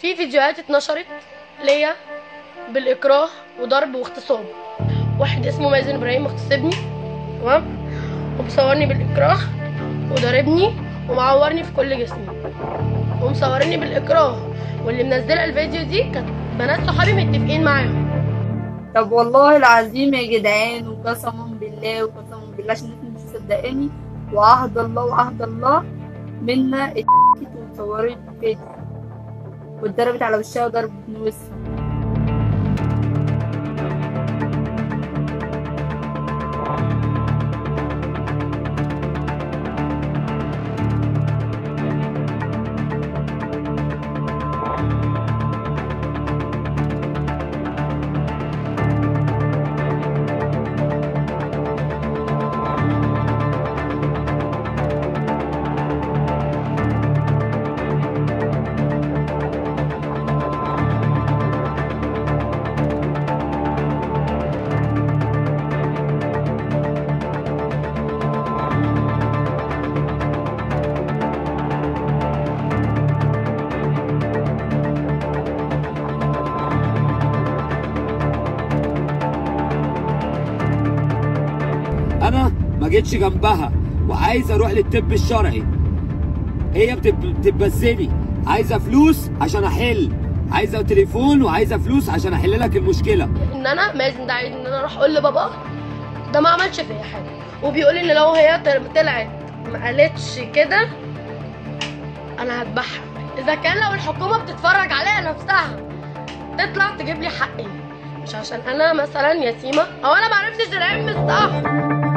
في فيديوهات اتنشرت ليا بالاكراه وضرب واغتصاب واحد اسمه مازن ابراهيم اغتصبني تمام ومصورني بالاكراه وضربني ومعورني في كل جسمي ومصورني بالاكراه واللي منزله الفيديو دي كانت بنات صحابي متفقين معاهم طب والله العظيم يا جدعان وقسما بالله وقسما بالله عشان انتوا مش مصدقاني وعهد الله وعهد الله منا اتكت وصورت فيديو واتضربت على وشها ضرب وسط انا ما جيتش جنبها وعايز اروح للطب الشرعي هي بتب- بتبزني عايزه فلوس عشان احل عايزه تليفون وعايزه فلوس عشان احل لك المشكله ان انا مازن ده عايز ان انا اروح اقول لبابا ده ما عملش فيا حاجه وبيقول ان لو هي طل- طلعت ما قالتش كده انا هذبحها اذا كان لو الحكومه بتتفرج عليها نفسها تطلع تجيب لي حقي مش عشان انا مثلا يتيمه او انا ما عرفتش العلم الصح